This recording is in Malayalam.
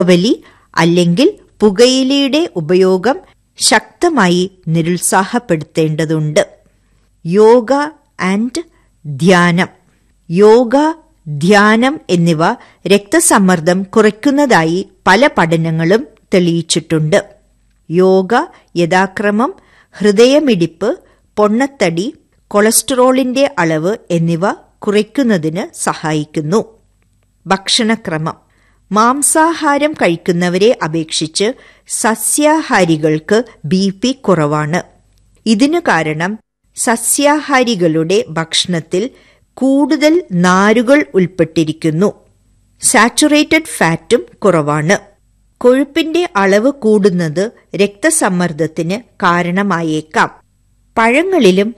പുകവലി അല്ലെങ്കിൽ പുകയിലയുടെ ഉപയോഗം ശക്തമായി നിരുത്സാഹപ്പെടുത്തേണ്ടതുണ്ട് യോഗ ആൻഡ് ധ്യാനം യോഗ ധ്യാനം എന്നിവ രക്തസമ്മർദ്ദം കുറയ്ക്കുന്നതായി പല പഠനങ്ങളും തെളിയിച്ചിട്ടുണ്ട് യോഗ യഥാക്രമം ഹൃദയമിടിപ്പ് പൊണ്ണത്തടി കൊളസ്ട്രോളിന്റെ അളവ് എന്നിവ കുറയ്ക്കുന്നതിന് സഹായിക്കുന്നു ഭക്ഷണക്രമം മാംസാഹാരം കഴിക്കുന്നവരെ അപേക്ഷിച്ച് സസ്യാഹാരികൾക്ക് ബി പി കുറവാണ് ഇതിനു കാരണം സസ്യാഹാരികളുടെ ഭക്ഷണത്തിൽ കൂടുതൽ നാരുകൾ ഉൾപ്പെട്ടിരിക്കുന്നു സാച്ചുറേറ്റഡ് ഫാറ്റും കുറവാണ് കൊഴുപ്പിന്റെ അളവ് കൂടുന്നത് രക്തസമ്മർദ്ദത്തിന് കാരണമായേക്കാം പഴങ്ങളിലും